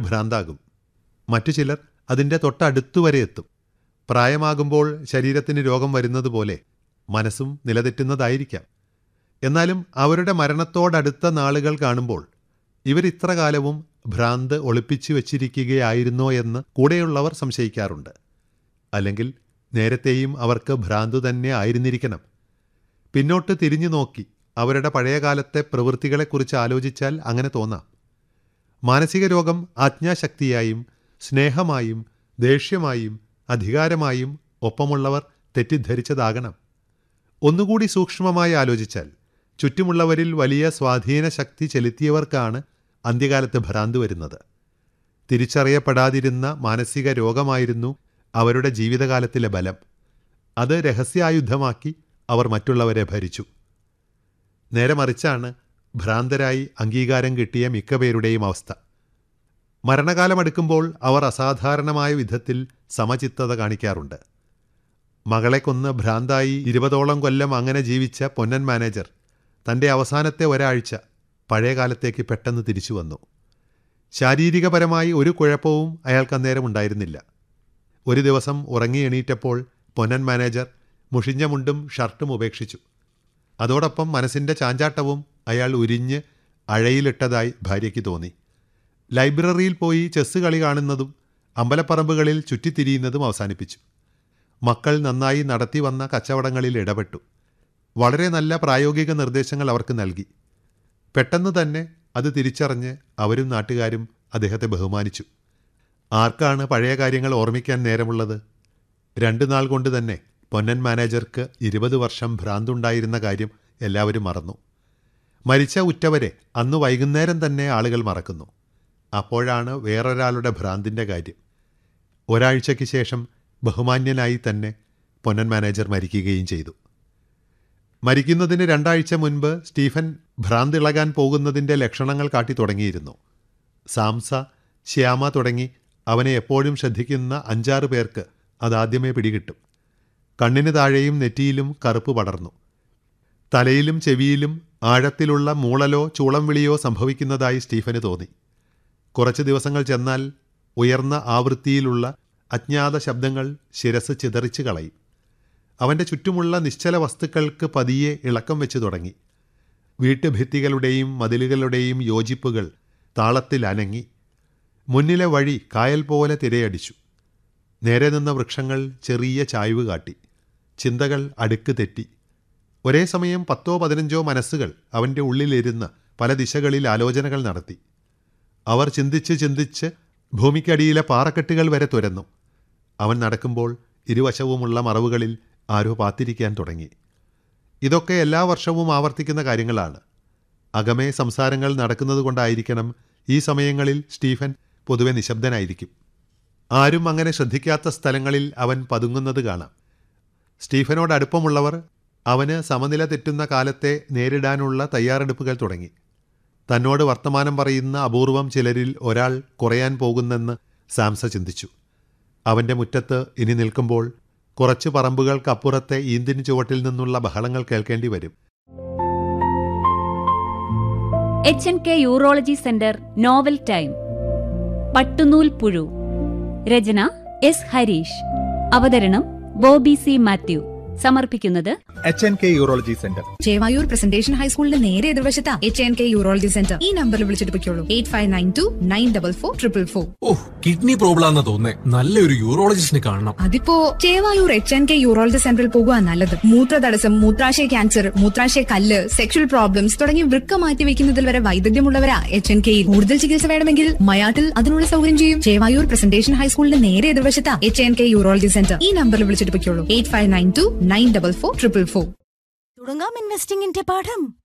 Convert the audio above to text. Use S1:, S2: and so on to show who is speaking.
S1: ഭ്രാന്താകും മറ്റു ചിലർ അതിൻ്റെ തൊട്ടടുത്തു വരെ എത്തും പ്രായമാകുമ്പോൾ ശരീരത്തിന് രോഗം വരുന്നത് പോലെ മനസ്സും നിലതെറ്റുന്നതായിരിക്കാം എന്നാലും അവരുടെ മരണത്തോടടുത്ത നാളുകൾ കാണുമ്പോൾ ഇവരിത്ര കാലവും ഭ്രാന്ത് ഒളിപ്പിച്ചു വച്ചിരിക്കുകയായിരുന്നോ എന്ന് കൂടെയുള്ളവർ സംശയിക്കാറുണ്ട് അല്ലെങ്കിൽ നേരത്തെയും അവർക്ക് ഭ്രാന്ത് തന്നെ ആയിരുന്നിരിക്കണം പിന്നോട്ട് തിരിഞ്ഞു നോക്കി അവരുടെ പഴയകാലത്തെ പ്രവൃത്തികളെക്കുറിച്ച് ആലോചിച്ചാൽ അങ്ങനെ തോന്നാം മാനസിക രോഗം ആജ്ഞാശക്തിയായും സ്നേഹമായും ദേഷ്യമായും അധികാരമായും ഒപ്പമുള്ളവർ തെറ്റിദ്ധരിച്ചതാകണം ഒന്നുകൂടി സൂക്ഷ്മമായി ആലോചിച്ചാൽ ചുറ്റുമുള്ളവരിൽ വലിയ സ്വാധീന ശക്തി ചെലുത്തിയവർക്കാണ് അന്ത്യകാലത്ത് ഭ്രാന്ത് വരുന്നത് തിരിച്ചറിയപ്പെടാതിരുന്ന മാനസിക രോഗമായിരുന്നു അവരുടെ ജീവിതകാലത്തിലെ ബലം അത് രഹസ്യായുധമാക്കി അവർ മറ്റുള്ളവരെ ഭരിച്ചു നേരെ മറിച്ചാണ് ഭ്രാന്തരായി അംഗീകാരം കിട്ടിയ മിക്ക പേരുടെയും അവസ്ഥ മരണകാലമടുക്കുമ്പോൾ അവർ അസാധാരണമായ വിധത്തിൽ സമചിത്തത കാണിക്കാറുണ്ട് മകളെ കൊന്ന് ഭ്രാന്തായി ഇരുപതോളം കൊല്ലം അങ്ങനെ ജീവിച്ച പൊന്നൻ മാനേജർ തൻ്റെ അവസാനത്തെ ഒരാഴ്ച പഴയ കാലത്തേക്ക് പെട്ടെന്ന് തിരിച്ചു വന്നു ശാരീരികപരമായി ഒരു കുഴപ്പവും അയാൾക്ക് അന്നേരം ഉണ്ടായിരുന്നില്ല ഒരു ദിവസം ഉറങ്ങി എണീറ്റപ്പോൾ പൊന്നൻ മാനേജർ മുഷിഞ്ഞ മുണ്ടും ഷർട്ടും ഉപേക്ഷിച്ചു അതോടൊപ്പം മനസ്സിൻ്റെ ചാഞ്ചാട്ടവും അയാൾ ഉരിഞ്ഞ് അഴയിലിട്ടതായി ഭാര്യയ്ക്ക് തോന്നി ലൈബ്രറിയിൽ പോയി ചെസ്സ് കളി കാണുന്നതും അമ്പലപ്പറമ്പുകളിൽ ചുറ്റിത്തിരിയുന്നതും അവസാനിപ്പിച്ചു മക്കൾ നന്നായി നടത്തി വന്ന കച്ചവടങ്ങളിൽ ഇടപെട്ടു വളരെ നല്ല പ്രായോഗിക നിർദ്ദേശങ്ങൾ അവർക്ക് നൽകി പെട്ടെന്ന് തന്നെ അത് തിരിച്ചറിഞ്ഞ് അവരും നാട്ടുകാരും അദ്ദേഹത്തെ ബഹുമാനിച്ചു ആർക്കാണ് പഴയ കാര്യങ്ങൾ ഓർമ്മിക്കാൻ നേരമുള്ളത് രണ്ടു നാൾ കൊണ്ട് തന്നെ പൊന്നൻ മാനേജർക്ക് ഇരുപത് വർഷം ഭ്രാന്തുണ്ടായിരുന്ന കാര്യം എല്ലാവരും മറന്നു മരിച്ച ഉറ്റവരെ അന്ന് വൈകുന്നേരം തന്നെ ആളുകൾ മറക്കുന്നു അപ്പോഴാണ് വേറൊരാളുടെ ഭ്രാന്തിൻ്റെ കാര്യം ഒരാഴ്ചയ്ക്ക് ശേഷം ബഹുമാന്യനായി തന്നെ പൊന്നൻ മാനേജർ മരിക്കുകയും ചെയ്തു മരിക്കുന്നതിന് രണ്ടാഴ്ച മുൻപ് സ്റ്റീഫൻ ഭ്രാന്തിളകാൻ പോകുന്നതിൻ്റെ ലക്ഷണങ്ങൾ കാട്ടി തുടങ്ങിയിരുന്നു സാംസ ശ്യാമ തുടങ്ങി അവനെ എപ്പോഴും ശ്രദ്ധിക്കുന്ന അഞ്ചാറ് പേർക്ക് അതാദ്യമേ പിടികിട്ടും കണ്ണിന് താഴെയും നെറ്റിയിലും കറുപ്പ് പടർന്നു തലയിലും ചെവിയിലും ആഴത്തിലുള്ള മൂളലോ ചൂളം വിളിയോ സംഭവിക്കുന്നതായി സ്റ്റീഫന് തോന്നി കുറച്ച് ദിവസങ്ങൾ ചെന്നാൽ ഉയർന്ന ആവൃത്തിയിലുള്ള അജ്ഞാത ശബ്ദങ്ങൾ ശിരസ് ചിതറിച്ച് കളയും അവൻ്റെ ചുറ്റുമുള്ള നിശ്ചല വസ്തുക്കൾക്ക് പതിയെ ഇളക്കം വെച്ച് തുടങ്ങി വീട്ടുഭിത്തികളുടെയും മതിലുകളുടെയും യോജിപ്പുകൾ താളത്തിൽ അനങ്ങി മുന്നിലെ വഴി കായൽ പോലെ തിരയടിച്ചു നേരെ നിന്ന വൃക്ഷങ്ങൾ ചെറിയ ചായ്വ് കാട്ടി ചിന്തകൾ അടുക്ക് തെറ്റി ഒരേ സമയം പത്തോ പതിനഞ്ചോ മനസ്സുകൾ അവൻ്റെ ഉള്ളിലിരുന്ന് പല ദിശകളിൽ ആലോചനകൾ നടത്തി അവർ ചിന്തിച്ച് ചിന്തിച്ച് ഭൂമിക്കടിയിലെ പാറക്കെട്ടുകൾ വരെ തുരന്നു അവൻ നടക്കുമ്പോൾ ഇരുവശവുമുള്ള മറവുകളിൽ ആരോ പാത്തിരിക്കാൻ തുടങ്ങി ഇതൊക്കെ എല്ലാ വർഷവും ആവർത്തിക്കുന്ന കാര്യങ്ങളാണ് അകമേ സംസാരങ്ങൾ നടക്കുന്നത് കൊണ്ടായിരിക്കണം ഈ സമയങ്ങളിൽ സ്റ്റീഫൻ പൊതുവെ നിശബ്ദനായിരിക്കും ആരും അങ്ങനെ ശ്രദ്ധിക്കാത്ത സ്ഥലങ്ങളിൽ അവൻ പതുങ്ങുന്നത് കാണാം സ്റ്റീഫനോട് അടുപ്പമുള്ളവർ അവന് സമനില തെറ്റുന്ന കാലത്തെ നേരിടാനുള്ള തയ്യാറെടുപ്പുകൾ തുടങ്ങി തന്നോട് വർത്തമാനം പറയുന്ന അപൂർവം ചിലരിൽ ഒരാൾ കുറയാൻ പോകുന്നെന്ന് സാംസ ചിന്തിച്ചു അവൻ്റെ മുറ്റത്ത് ഇനി നിൽക്കുമ്പോൾ കുറച്ച് പറമ്പുകൾക്കപ്പുറത്തെ ഈന്തിന് ചുവട്ടിൽ നിന്നുള്ള ബഹളങ്ങൾ കേൾക്കേണ്ടി വരും
S2: H N K urology centre novel time പട്ടുനൂൽ പുഴു രചന എസ് ഹരീഷ് അവതരണം ബോബി സി മാത്യു സമർപ്പിക്കുന്നത്
S3: H N K urology centre
S4: Chevayur presentation ഹൈസ്കൂളിന്റെ നേരെ എതിർവശത്താ H N K urology centre ഈ നമ്പറിൽ വിളിച്ചിട്ട് പൊയ്ക്കോളൂ eight five nine two nine double four triple four
S5: ഓ കിഡ്നി പ്രോബ്ലം ആണെന്ന് തോന്നേ നല്ലൊരു യൂറോളജിസ്റ്റിനെ കാണണം
S4: അതിപ്പോ Chevayur H N K urology സെന്ററിൽ പോകുക നല്ലത് മൂത്രതടസ്സം മൂത്രാശയ ക്യാൻസർ മൂത്രാശയ കല്ല് സെക്ഷൽ പ്രോബ്ലംസ് തുടങ്ങി വൃക്ക മാറ്റി വെക്കുന്നതിൽ വരെ വൈദഗ്ധ്യമുള്ളവരാ എച്ച് എൻ കെയിൽ കൂടുതൽ ചികിത്സ വേണമെങ്കിൽ മയാട്ടിൽ അതിനുള്ള സൗകര്യം ചെയ്യും ചേവായൂർ പ്രസന്റേഷൻ ഹൈസ്കൂളിന്റെ നേരെ എതിർവശത്താ H N K urology centre ഈ നമ്പറിൽ വിളിച്ചിട്ട് പൊയ്ക്കോളൂ eight five nine two nine double four triple four
S6: തുടങ്ങാം ഇൻവെസ്റ്റിംഗിന്റെ പാഠം